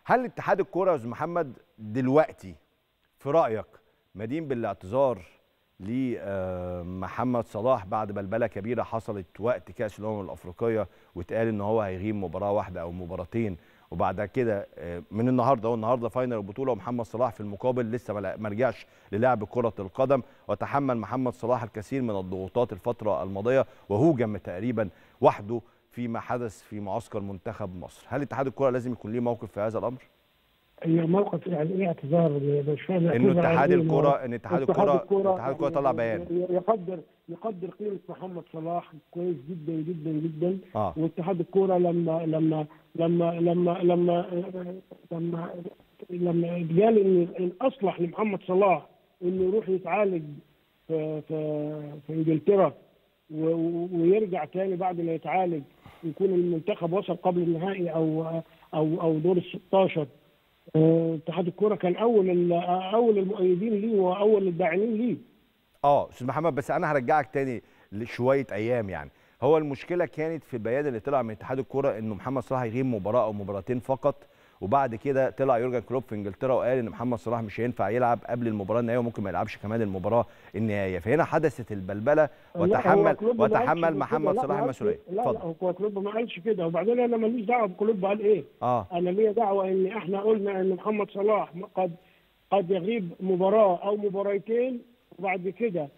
هل اتحاد الكوره يا استاذ محمد دلوقتي في رايك مدين بالاعتذار لمحمد صلاح بعد بلبله كبيره حصلت وقت كاس الامم الافريقيه واتقال ان هو هيغيب مباراه واحده او مباراتين وبعد كده آه، من النهارده هو النهارده فاينل البطوله ومحمد صلاح في المقابل لسه ما لا- ما رجعش للعب كره القدم وتحمل محمد صلاح الكثير من الضغوطات الفتره الماضيه وهوجم تقريبا وحده فيما حدث في معسكر منتخب مصر هل اتحاد الكره لازم يكون ليه موقف في هذا الامر هي موقف يعني ايه اعتذار مش فاهم انه يعتذر عن اتحاد إيه؟ الكره ان اتحاد الكره الكرة اتحاد الكره طلع بيان يقدر يقدر قيمه محمد صلاح كويس جدا جدا جدا اه واتحاد الكوره لما لما لما لما لما لما لما قال ان الاصلح لمحمد صلاح انه يروح يتعالج في في في انجلترا و- و- ويرجع تاني بعد ما يتعالج يكون المنتخب وصل قبل النهائي او او او دور ال 16 آه، اتحاد الكوره كان اول ال- اول المؤيدين ليه واول الداعمين ليه اه استاذ محمد بس انا هرجعك تاني لشويه ايام يعني هو المشكله كانت في البيان اللي طلع من اتحاد الكوره انه محمد صلاح هيغيب مباراه او مباراتين فقط وبعد كده طلع يورجن كلوب في انجلترا وقال ان محمد صلاح مش هينفع يلعب قبل المباراه النهائيه وممكن ما يلعبش كمان المباراه النهائيه فهنا حدثت البلبله لا، هو وتحمل كلوب ما قالش وتحمل كده. محمد لا، صلاح ما قالش- المسؤوليه لا لا اتفضل هو كلوب ما قالش كده وبعدين انا ماليش دعوه بكلوب قال ايه اه انا ليا دعوه ان احنا قلنا ان محمد صلاح قد قد يغيب مباراه او مباراتين وبعد كده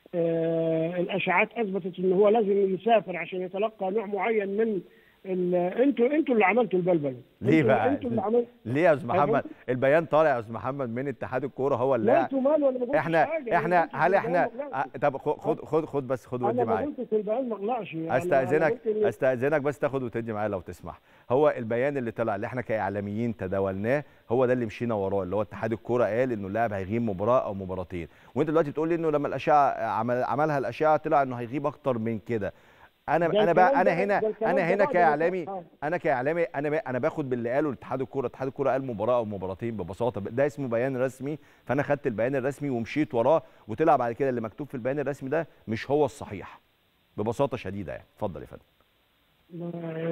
آه الاشاعات اثبتت ان هو لازم يسافر عشان يتلقى نوع معين من ال- انتوا انتوا اللي عملتوا البلبله ليه انتوا- بقى؟ انتوا اللي عملتوا ليه يا استاذ محمد أيوة. البيان طالع يا استاذ محمد من اتحاد الكوره هو لا اللي انتوا مالوا انا ما قلتش احنا حاجة، أنا احنا ما قلتش هل في احنا البيان ما آه، طلعش. طب خد خد خد, خد بس خد ودي انا ما معايا قلتش في البيان ما طلعش يعني أنا- استاذنك أنا قلت إن- استاذنك بس تاخد وتدي معايا لو تسمح هو البيان اللي طلع اللي احنا كاعلاميين تداولناه هو ده اللي مشينا وراه اللي هو اتحاد الكوره قال انه اللاعب هيغيب مباراه او مباراتين وانت دلوقتي بتقول لي انه لما الاشعه عمل عملها الاشعه طلع انه هيغيب اكتر من كده انا ده انا بقى الكلام انا ده- هنا ده الكلام انا ده هنا بعد ما- كاعلامي آه. انا كاعلامي انا ب- انا باخد باللي قاله اتحاد الكوره اتحاد الكوره قال مباراه او مباراتين ببساطه ده اسمه بيان رسمي فانا خدت البيان الرسمي ومشيت وراه وطلع بعد كده اللي مكتوب في البيان الرسمي ده مش هو الصحيح ببساطه شديده يعني اتفضل يا فندم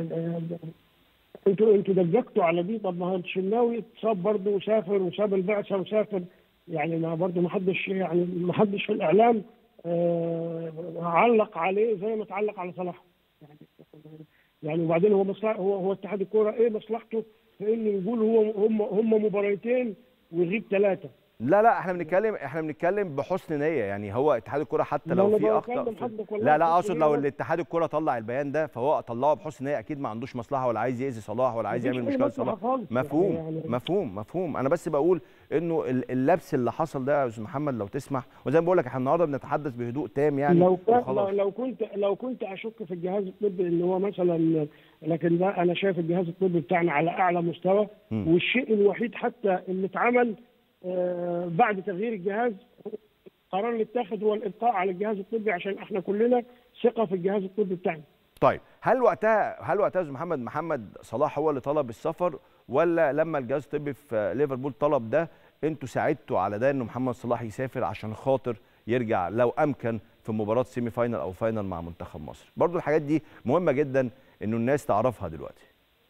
انتوا انتوا دججتوا على دي طب ما هو الشناوي اتصاب برضه وسافر وساب البعثه وسافر يعني ما برضه ما حدش يعني ما حدش في الاعلام آه علق عليه زي ما تعلق على صلاح يعني يعني وبعدين هو مصلحة هو هو اتحاد الكوره ايه مصلحته في انه يقول هو هم هم مباراتين ويغيب ثلاثه لا لا احنا بنتكلم احنا بنتكلم بحسن نيه يعني هو اتحاد الكوره حتى لا، لو أنا في اخطاء بتكلم في- حضرتك والله لا لا بحسن اقصد لو نية. الاتحاد الكوره طلع البيان ده فهو طلعه بحسن نيه اكيد ما عندوش مصلحه ولا عايز يأذي صلاح ولا عايز مفيش يعمل أي مشكله مصلحة لصلاح خالص. مفهوم يعني- مفهوم مفهوم انا بس بقول انه ال- اللبس اللي حصل ده يا استاذ محمد لو تسمح وزي ما بقول لك احنا النهارده بنتحدث بهدوء تام يعني لو كان لو, وخلاص. لو كنت لو كنت اشك في الجهاز الطبي ان هو مثلا لكن ده انا شايف الجهاز الطبي بتاعنا على اعلى مستوى مم. والشيء الوحيد حتى اللي اتعمل آه، بعد تغيير الجهاز القرار اللي اتخذ هو الابقاء على الجهاز الطبي عشان احنا كلنا ثقه في الجهاز الطبي بتاعنا طيب هل وقتها هل وقتها يا استاذ محمد محمد صلاح هو اللي طلب السفر ولا لما الجهاز الطبي في ليفربول طلب ده انتوا ساعدتوا على ده انه محمد صلاح يسافر عشان خاطر يرجع لو امكن في مباراه سيمي فاينل او فاينل مع منتخب مصر برضو الحاجات دي مهمه جدا انه الناس تعرفها دلوقتي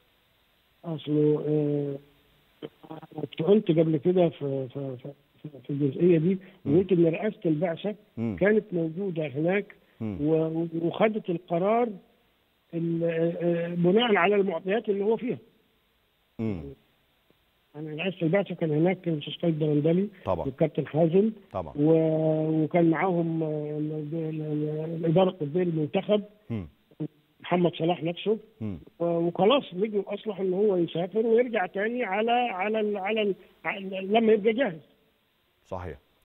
اصله آه، كنت قلت قبل كده في في في- في الجزئيه دي قلت ان رئاسه البعثه مم. كانت موجوده هناك مم. و- وخدت القرار ال- آه، بناء على المعطيات اللي هو فيها مم. يعني رئاسه البعثه كان هناك الاستاذ قيد درندلي طبعا والكابتن حازم طبعا و- وكان معاهم آه، ال- ال- الاداره الطبيه للمنتخب مم. محمد صلاح نفسه مم. و- وخلاص لقوا اصلح ان هو يسافر ويرجع تاني على على ال على, ال على لما يبقى جاهز صحيح